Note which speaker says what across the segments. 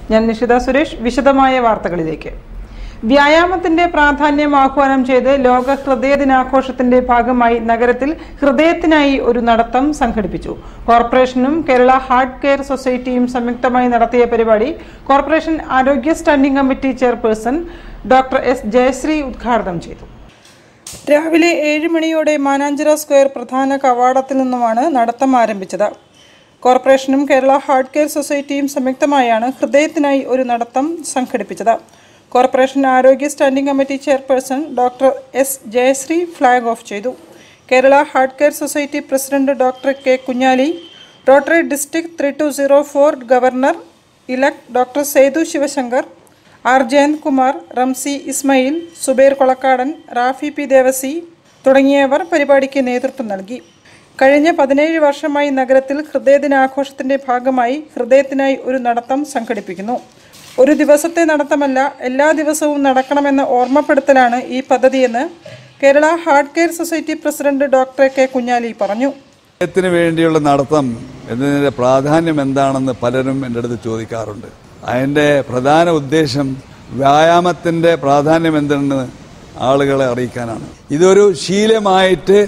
Speaker 1: ഞാൻ നിഷിത സുരേഷ് വിശദമായ വാർത്തകളിലേക്ക് വ്യായാമത്തിന്റെ പ്രാധാന്യം ആഹ്വാനം ചെയ്ത് ലോക ഹൃദയ ദിനാഘോഷത്തിന്റെ ഭാഗമായി നഗരത്തിൽ ഹൃദയത്തിനായി ഒരു നടത്തം സംഘടിപ്പിച്ചു കോർപ്പറേഷനും കേരള ഹാർട്ട് കെയർ സൊസൈറ്റിയും സംയുക്തമായി നടത്തിയ പരിപാടി കോർപ്പറേഷൻ ആരോഗ്യ standing committee chairperson doctor S Jayashree ഉദ്ഘാടനം ചെയ്തു രാവിലെ ഏഴ് മണിയോടെ മാനാഞ്ചിറ സ്ക്വയർ പ്രധാന കവാടത്തിൽ നിന്നുമാണ് നടത്തം ആരംഭിച്ചത് കോർപ്പറേഷനും കേരള ഹാർട്ട് കെയർ സൊസൈറ്റിയും സംയുക്തമായാണ് ഹൃദയത്തിനായി ഒരു നടത്തം സംഘടിപ്പിച്ചത് കോർപ്പറേഷൻ ആരോഗ്യ standing committee chairperson doctor S Jayashree flag off ചെയ്തു Kerala Heart Care Society president doctor K Kunhali Rotary district three two zero four governor elect doctor Sethu Sivasankar R Jayanthkumar Ramsi Ismail Subair Kolakkadan Rafi P Devasi തുടങ്ങിയവർ പരിപാടിക്ക് നേതൃത്വം നൽകി കഴിഞ്ഞ പതിനേഴ് വർഷമായി നഗരത്തിൽ ഹൃദയദിനാഘോഷത്തിന്റെ ഭാഗമായി ഹൃദയത്തിനായി ഒരു നടത്തം സംഘടിപ്പിക്കുന്നു ഒരു ദിവസത്തെ നടത്തമല്ല എല്ലാ ദിവസവും നടക്കണമെന്ന ഓർമ്മപ്പെടുത്തലാണ് ഈ പദ്ധതിയെന്ന് Kerala Heart Care Society president doctor K Kunhali പറഞ്ഞു
Speaker 2: ത്തിന് വേണ്ടിയുള്ള നടത്തം എന്നതിൻ്റെ പ്രാധാന്യം എന്താണെന്ന് പലരും എൻ്റെ അടുത്ത് ചോദിക്കാറുണ്ട് അതിൻ്റെ പ്രധാന ഉദ്ദേശം വ്യായാമത്തിൻ്റെ പ്രാധാന്യം എന്തെന്ന് ആളുകളെ അറിയിക്കാനാണ് ഇതൊരു ശീലമായിട്ട്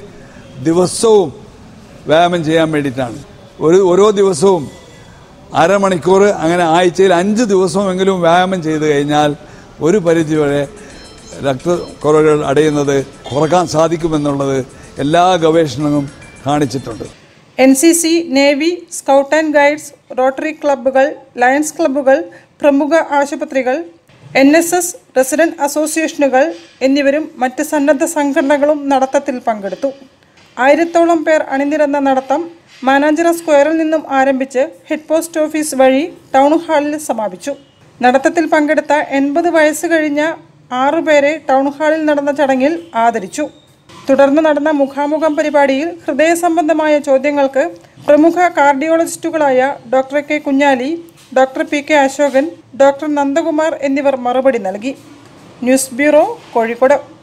Speaker 2: ദിവസവും വ്യായാമം ചെയ്യാൻ വേണ്ടിയിട്ടാണ് ഒരു ഓരോ ദിവസവും അരമണിക്കൂർ അങ്ങനെ ആഴ്ചയിൽ അഞ്ച് ദിവസമെങ്കിലും വ്യായാമം ചെയ്തു കഴിഞ്ഞാൽ ഒരു പരിധിവരെ രക്തക്കുറവുകൾ അടയുന്നത് കുറക്കാൻ സാധിക്കുമെന്നുള്ളത് എല്ലാ ഗവേഷണവും കാണിച്ചിട്ടുണ്ട്
Speaker 1: N C C navy scout and guides Rotary ക്ലബ്ബുകൾ ലയൺസ് ക്ലബ്ബുകൾ പ്രമുഖ ആശുപത്രികൾ എൻ എസ് എസ് റെസിഡന്റ് അസോസിയേഷനുകൾ എന്നിവരും മറ്റ് സന്നദ്ധ സംഘടനകളും നടത്തത്തിൽ പങ്കെടുത്തു ആയിരത്തോളം പേർ അണിനിരന്ന നടത്തം മാനാഞ്ചിറ സ്ക്വയറിൽ നിന്നും ആരംഭിച്ച് ഹെഡ് പോസ്റ്റ് ഓഫീസ് വഴി ടൗൺ ഹാളിൽ സമാപിച്ചു നടത്തത്തിൽ പങ്കെടുത്ത എൺപത് വയസ്സ് കഴിഞ്ഞ ആറുപേരെ ടൗൺ ഹാളിൽ നടന്ന ചടങ്ങിൽ ആദരിച്ചു തുടർന്ന് നടന്ന മുഖാമുഖം പരിപാടിയിൽ ഹൃദയ സംബന്ധമായ ചോദ്യങ്ങൾക്ക് പ്രമുഖ കാർഡിയോളജിസ്റ്റുകളായ doctor K Kunhali doctor P K Asokan doctor Nandakumar എന്നിവർ മറുപടി നൽകി ന്യൂസ് ബ്യൂറോ കോഴിക്കോട്